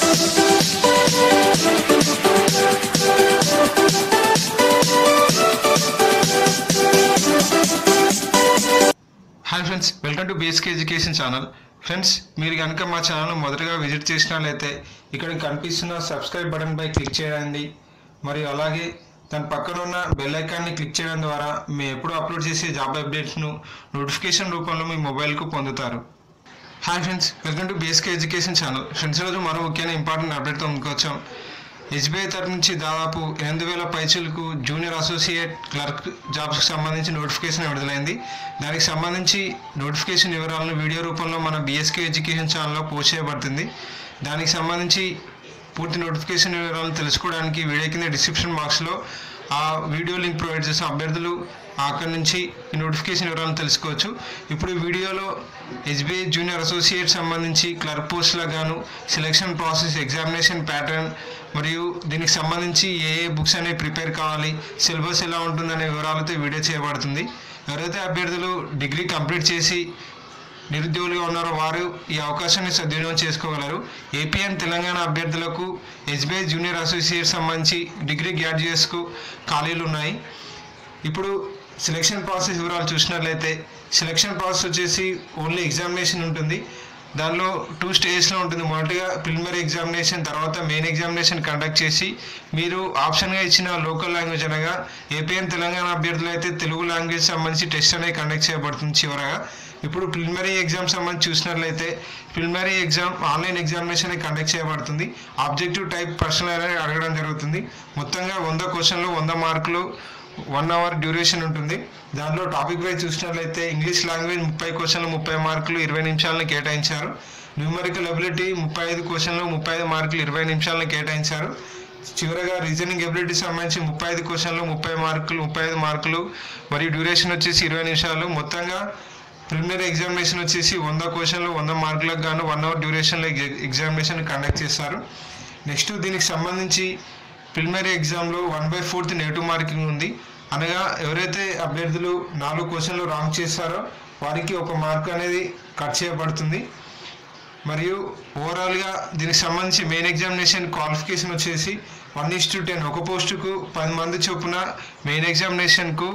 hi friends welcome to basic education channel friends మీరు కనుక మా ఛానల్ మొదటగా విజిట్ చేసినట్లయితే ఇక్కడ కనిపిస్తున్న సబ్స్క్రైబ్ బటన్ పై క్లిక్ చేయండి మరియు అలాగే దాని పక్కన ఉన్న బెల్ ఐకాన్ని క్లిక్ చేయడం ద్వారా మేము ఎప్పుడు అప్లోడ్ చేసే జాబ్ అప్డేట్స్ను నోటిఫికేషన్ రూపంలో మీ మొబైల్కు పొందుతారు hi friends welcome to basic education channel friends రోజు మరో ముఖ్యమైన ఇంపార్టెంట్ అప్డేట్తో ముందుకు వచ్చాం ఎస్బీఐ తరఫు నుంచి దాదాపు ఎనిమిది వేల పైచలకు జూనియర్ అసోసియేట్ క్లర్క్ జాబ్స్కి సంబంధించి నోటిఫికేషన్ విడుదలైంది దానికి సంబంధించి నోటిఫికేషన్ వివరాలను వీడియో రూపంలో మన బీఎస్కే ఎడ్యుకేషన్ ఛానల్లో పోస్ట్ చేయబడుతుంది దానికి సంబంధించి పూర్తి నోటిఫికేషన్ వివరాలను తెలుసుకోవడానికి వీడియో కింద డిస్క్రిప్షన్ బాక్స్లో ఆ వీడియో లింక్ ప్రొవైడ్ చేసిన అభ్యర్థులు అక్కడి నుంచి ఈ నోటిఫికేషన్ వివరాలను తెలుసుకోవచ్చు ఇప్పుడు ఈ వీడియోలో ఎస్బీఐ జూనియర్ అసోసియేట్ సంబంధించి క్లర్క్ పోస్టులకు గాను సెలక్షన్ ప్రాసెస్ ఎగ్జామినేషన్ ప్యాటర్న్ మరియు దీనికి సంబంధించి ఏ ఏ బుక్స్ అనేవి ప్రిపేర్ కావాలి సిలబస్ ఎలా ఉంటుందనే వివరాలతో ఈ వీడియో చేయబడుతుంది ఎవరైతే అభ్యర్థులు డిగ్రీ కంప్లీట్ చేసి నిరుద్యోగులుగా ఉన్నారో వారు ఈ అవకాశాన్ని సద్వినియోగం చేసుకోగలరు ఏపీ అండ్ తెలంగాణ అభ్యర్థులకు ఎస్బీఐ జూనియర్ అసోసియేట్ సంబంధించి డిగ్రీ గ్రాడ్యుయేట్స్కు ఖాళీలు ఉన్నాయి ఇప్పుడు సెలక్షన్ ప్రాసెస్ వివరాలు చూసినట్లయితే సెలక్షన్ ప్రాసెస్ వచ్చేసి ఓన్లీ ఎగ్జామినేషన్ ఉంటుంది దానిలో టూ స్టేజ్లో ఉంటుంది మొదటిగా ప్రిలిమినరీ ఎగ్జామినేషన్ తర్వాత మెయిన్ ఎగ్జామినేషన్ కండక్ట్ చేసి మీరు ఆప్షన్గా ఇచ్చిన లోకల్ లాంగ్వేజ్ అనగా ఏపీఎన్ తెలంగాణ అభ్యర్థులు అయితే తెలుగు లాంగ్వేజ్ సంబంధించి టెస్ట్ అనేది కండక్ట్ చేయబడుతుంది చివరగా ఇప్పుడు ప్రిలిమినరీ ఎగ్జామ్ సంబంధించి చూసినట్లయితే preliminary exam online examination conduct చేయబడుతుంది ఆబ్జెక్టివ్ టైప్ ప్రశ్నలు అనేది అడగడం జరుగుతుంది మొత్తంగా వంద క్వశ్చన్లు వంద మార్కులు వన్ అవర్ డ్యూరేషన్ ఉంటుంది దాంట్లో టాపిక్ వైజ్ చూసినట్లయితే ఇంగ్లీష్ లాంగ్వేజ్ ముప్పై క్వశ్చన్లు ముప్పై మార్కులు ఇరవై నిమిషాలను కేటాయించారు న్యూమరికల్ అబిలిటీ ముప్పై ఐదు క్వశ్చన్లు ముప్పై ఐదు మార్కులు ఇరవై నిమిషాలను కేటాయించారు చివరగా రీజనింగ్ ఎబిలిటీ సంబంధించి ముప్పై ఐదు క్వశ్చన్లు ముప్పై మార్కులు ముప్పై ఐదు మార్కులు మరియు డ్యూరేషన్ వచ్చేసి ఇరవై నిమిషాలు మొత్తంగా ప్రిలిమినరీ ఎగ్జామినేషన్ వచ్చేసి వంద క్వశ్చన్లు వంద మార్కులకు గాను వన్ అవర్ డ్యూరేషన్లో ఎగ్జామినేషన్ కండక్ట్ చేస్తారు నెక్స్ట్ దీనికి సంబంధించి ప్రిలిమినరీ ఎగ్జామ్లో one by fourth negative marking ఉంది అనగా ఎవరైతే అభ్యర్థులు నాలుగు క్వశ్చన్లు రాంగ్ చేస్తారో వారికి ఒక మార్క్ అనేది కట్ చేయబడుతుంది మరియు ఓవరాల్గా దీనికి సంబంధించి మెయిన్ ఎగ్జామినేషన్ క్వాలిఫికేషన్ వచ్చేసి వన్ ఇస్ టు టెన్ ఒక పోస్టుకు పది మంది చొప్పున మెయిన్ ఎగ్జామినేషన్కు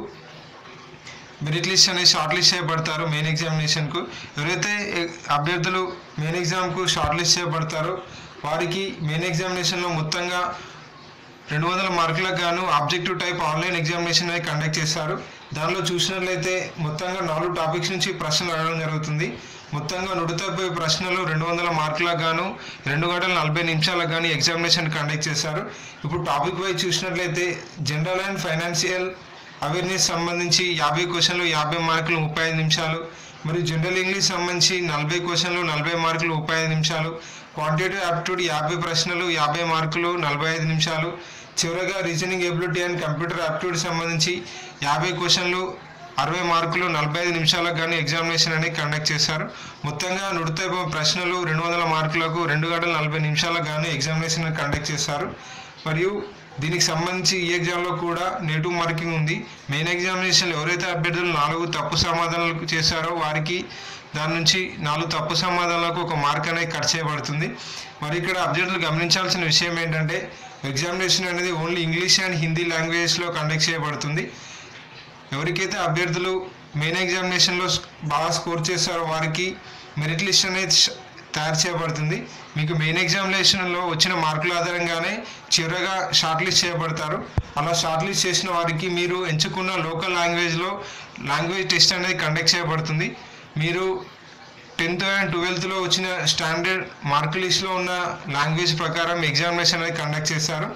మెరిట్ లిస్ట్ అనేది షార్ట్ లిస్ట్ చేయబడతారు మెయిన్ ఎగ్జామినేషన్కు ఎవరైతే ఎ- అభ్యర్థులు మెయిన్ ఎగ్జామ్కు షార్ట్ లిస్ట్ చేయబడతారో వారికి మెయిన్ ఎగ్జామినేషన్లో మొత్తంగా రెండు వందల మార్కులకు గాను ఆబ్జెక్టివ్ టైప్ ఆన్లైన్ ఎగ్జామినేషన్ అనేది కండక్ట్ చేస్తారు దానిలో చూసినట్లయితే మొత్తంగా నాలుగు టాపిక్స్ నుంచి ప్రశ్నలు అడగడం జరుగుతుంది మొత్తంగా నూట తొంభై ప్రశ్నలు రెండు వందల మార్కులకు గాను రెండు గంటల నలభై నిమిషాలకు గాను ఎగ్జామినేషన్ కండక్ట్ చేశారు ఇప్పుడు టాపిక్ వైజ్ చూసినట్లయితే జనరల్ అండ్ ఫైనాన్షియల్ అవేర్నెస్ సంబంధించి యాభై క్వశ్చన్లు యాభై మార్కులు ముప్పై ఐదు నిమిషాలు మరియు జనరల్ ఇంగ్లీష్ సంబంధించి నలభై క్వశ్చన్లు నలభై మార్కులు ముప్పై ఐదు నిమిషాలు క్వాంటిటేటివ్ యాప్టిట్యూడ్ యాభై ప్రశ్నలు యాభై మార్కులు నలభై ఐదు నిమిషాలు చివరగా reasoning ability and computer aptitude సంబంధించి యాభై క్వశ్చన్లు అరవై మార్కులు నలభై ఐదు నిమిషాలకు కానీ ఎగ్జామినేషన్ అనేది కండక్ట్ చేశారు మొత్తంగా నూట యాభై ప్రశ్నలు రెండు వందల మార్కులకు రెండు గంటల నలభై నిమిషాలకు కానీ ఎగ్జామినేషన్ కండక్ట్ చేశారు మరియు దీనికి సంబంధించి ఈ ఎగ్జామ్లో కూడా నెగిటివ్ మార్కింగ్ ఉంది మెయిన్ ఎగ్జామినేషన్లో ఎవరైతే అభ్యర్థులు నాలుగు తప్పు సమాధానాలు చేశారో వారికి దాని నుంచి నాలుగు తప్పు సమాధానాలకు ఒక మార్క్ అనేది కట్ చేయబడుతుంది మరి ఇక్కడ అభ్యర్థులు గమనించాల్సిన విషయం ఏంటంటే ఎగ్జామినేషన్ అనేది ఓన్లీ ఇంగ్లీష్ అండ్ హిందీ లాంగ్వేజ్లో కండక్ట్ చేయబడుతుంది ఎవరికైతే అభ్యర్థులు మెయిన్ ఎగ్జామినేషన్లో బాగా స్కోర్ చేస్తారో వారికి మెరిట్ లిస్ట్ అనేది ష- తయారు చేయబడుతుంది మీకు మెయిన్ ఎగ్జామినేషన్లో వచ్చిన మార్కుల ఆధారంగానే చివరగా షార్ట్ లిస్ట్ చేయబడతారు అలా షార్ట్ లిస్ట్ చేసిన వారికి మీరు ఎంచుకున్న లోకల్ లాంగ్వేజ్లో లాంగ్వేజ్ టెస్ట్ అనేది కండక్ట్ చేయబడుతుంది మీరు టెన్త్ అండ్ ట్వెల్త్లో వచ్చిన స్టాండర్డ్ మార్క్ లిస్ట్లో ఉన్న లాంగ్వేజ్ ప్రకారం ఎగ్జామినేషన్ అనేది కండక్ట్ చేస్తారు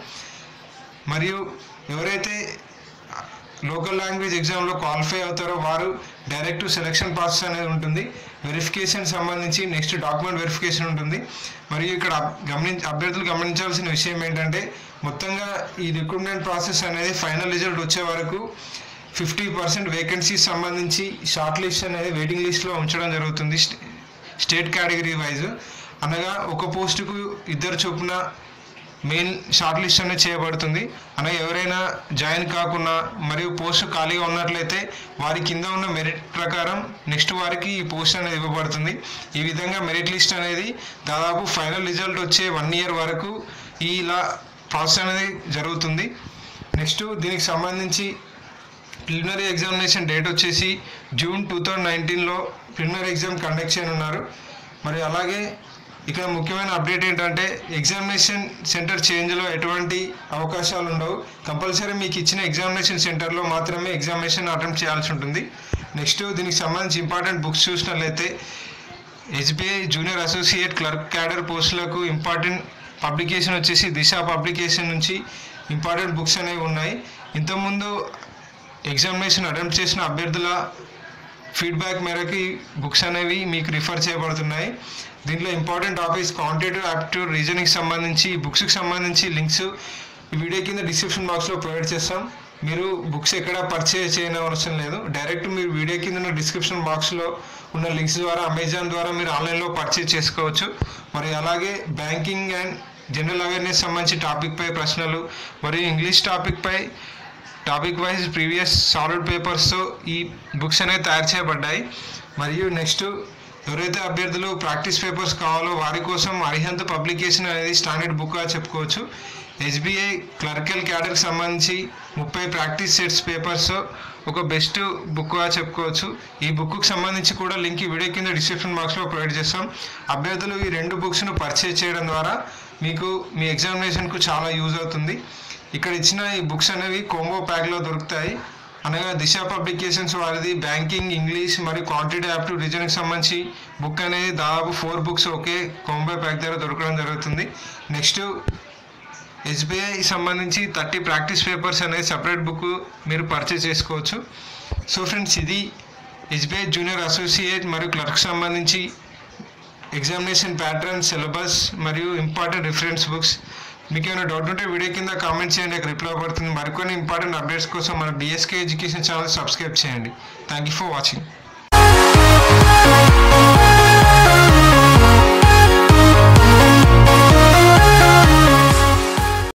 మరియు ఎవరైతే లోకల్ లాంగ్వేజ్ ఎగ్జామ్లో క్వాలిఫై అవుతారో వారు డైరెక్ట్ సెలక్షన్ ప్రాసెస్ అనేది ఉంటుంది వెరిఫికేషన్ సంబంధించి నెక్స్ట్ డాక్యుమెంట్ వెరిఫికేషన్ ఉంటుంది మరియు ఇక్కడ అబ్- గమనించ అభ్యర్థులు గమనించాల్సిన విషయం ఏంటంటే మొత్తంగా ఈ రిక్రూట్మెంట్ ప్రాసెస్ అనేది ఫైనల్ రిజల్ట్ వచ్చే వరకు ఫిఫ్టీ పర్సెంట్ వేకెన్సీస్ సంబంధించి షార్ట్ లిస్ట్ అనేది వెయిటింగ్ లిస్ట్లో ఉంచడం జరుగుతుంది స్టే- స్టేట్ కేటగిరీ వైజ్ అనగా ఒక పోస్టుకు ఇద్దరు చొప్పున మెయిన్ షార్ట్ లిస్ట్ అనేది చేయబడుతుంది అనగా ఎవరైనా జాయిన్ కాకుండా మరియు పోస్ట్ ఖాళీగా ఉన్నట్లయితే వారి కింద ఉన్న మెరిట్ ప్రకారం నెక్స్ట్ వారికి ఈ పోస్ట్ అనేది ఇవ్వబడుతుంది ఈ విధంగా మెరిట్ లిస్ట్ అనేది దాదాపు ఫైనల్ రిజల్ట్ వచ్చే వన్ ఇయర్ వరకు ఈ ఇలా ప్రాసెస్ అనేది జరుగుతుంది నెక్స్ట్ దీనికి సంబంధించి ప్రిలిమినరీ ఎగ్జామినేషన్ డేట్ వచ్చేసి జూన్ టూ థౌజండ్ నైన్టీన్లో ప్రిలిమినరీ ఎగ్జామ్ కండక్ట్ చేయనున్నారు మరి అలాగే ఇక్కడ ముఖ్యమైన అప్డేట్ ఏంటంటే ఎగ్జామినేషన్ సెంటర్ చేంజ్లో ఎటువంటి అవకాశాలు ఉండవు కంపల్సరీ మీకు ఇచ్చిన ఎగ్జామినేషన్ సెంటర్లో మాత్రమే ఎగ్జామినేషన్ అటెంప్ట్ చేయాల్సి ఉంటుంది నెక్స్ట్ దీనికి సంబంధించి ఇంపార్టెంట్ బుక్స్ చూసినట్లయితే SBI junior associate clerk cadre పోస్టులకు ఇంపార్టెంట్ పబ్లికేషన్ వచ్చేసి దిశ పబ్లికేషన్ నుంచి ఇంపార్టెంట్ బుక్స్ అనేవి ఉన్నాయి ఇంతకుముందు ఎగ్జామినేషన్ అటెంప్ట్ చేసిన అభ్యర్థుల ఫీడ్బ్యాక్ మేరకు ఈ బుక్స్ అనేవి మీకు రిఫర్ చేయబడుతున్నాయి దీంట్లో important topics quantitative aptitude reasoning సంబంధించి ఈ బుక్స్కి సంబంధించి లింక్స్ ఈ వీడియో కింద డిస్క్రిప్షన్ బాక్స్లో ప్రొవైడ్ చేస్తాం మీరు బుక్స్ ఎక్కడ పర్చేజ్ చేయనవసరం లేదు డైరెక్ట్ మీరు వీడియో కింద ఉన్న డిస్క్రిప్షన్ బాక్స్లో ఉన్న లింక్స్ ద్వారా అమెజాన్ ద్వారా మీరు ఆన్లైన్లో పర్చేజ్ చేసుకోవచ్చు మరి అలాగే బ్యాంకింగ్ అండ్ జనరల్ అవేర్నెస్ సంబంధించి టాపిక్పై ప్రశ్నలు మరియు ఇంగ్లీష్ టాపిక్పై టాపిక్ వైజ్ ప్రీవియస్ సాలిడ్ పేపర్స్తో ఈ బుక్స్ అనేవి తయారు చేయబడ్డాయి మరియు నెక్స్ట్ ఎవరైతే అభ్యర్థులు ప్రాక్టీస్ పేపర్స్ కావాలో వారి కోసం అరిహంత్ పబ్లికేషన్ అనేది స్టాండర్డ్ బుక్గా చెప్పుకోవచ్చు ఎస్బీఐ క్లర్కల్ క్యాడర్కి సంబంధించి ముప్పై ప్రాక్టీస్ సెట్స్ పేపర్స్ ఒక బెస్ట్ బుక్గా చెప్పుకోవచ్చు ఈ బుక్కు సంబంధించి కూడా లింక్ ఈ వీడియో కింద డిస్క్రిప్షన్ బాక్స్లో ప్రొవైడ్ చేస్తాం అభ్యర్థులు ఈ రెండు బుక్స్ను పర్చేజ్ చేయడం ద్వారా మీకు మీ ఎగ్జామినేషన్కు చాలా యూజ్ అవుతుంది ఇక్కడ ఇచ్చిన ఈ బుక్స్ అనేవి కోంబో ప్యాక్లో దొరుకుతాయి అనగా దిశ పబ్లికేషన్స్ వారిది బ్యాంకింగ్ ఇంగ్లీష్ మరియు క్వాంటిటీ యాప్ టు రీజన్కి సంబంధించి బుక్ అనేది దాదాపు ఫోర్ బుక్స్ ఒకే కోంబో ప్యాక్ దగ్గర దొరకడం జరుగుతుంది నెక్స్ట్ ఎస్బీఐ సంబంధించి థర్టీ ప్రాక్టీస్ పేపర్స్ అనేది సపరేట్ బుక్ మీరు పర్చేస్ చేసుకోవచ్చు సో ఫ్రెండ్స్ ఇది ఎస్బీఐ జూనియర్ అసోసియేట్ మరియు క్లర్క్ సంబంధించి ఎగ్జామినేషన్ ప్యాటర్న్ సిలబస్ మరియు ఇంపార్టెంట్ రిఫరెన్స్ బుక్స్ మీకు ఏమైనా డౌట్ ఉంటే వీడియో కింద కామెంట్ చేయండి నాకు రిప్లై పడుతుంది మరికొన్ని ఇంపార్టెంట్ అప్డేట్స్ కోసం మన డిఎస్కే ఎడ్యుకేషన్ ఛానల్ సబ్స్క్రైబ్ చేయండి థ్యాంక్ యూ ఫర్ వాచింగ్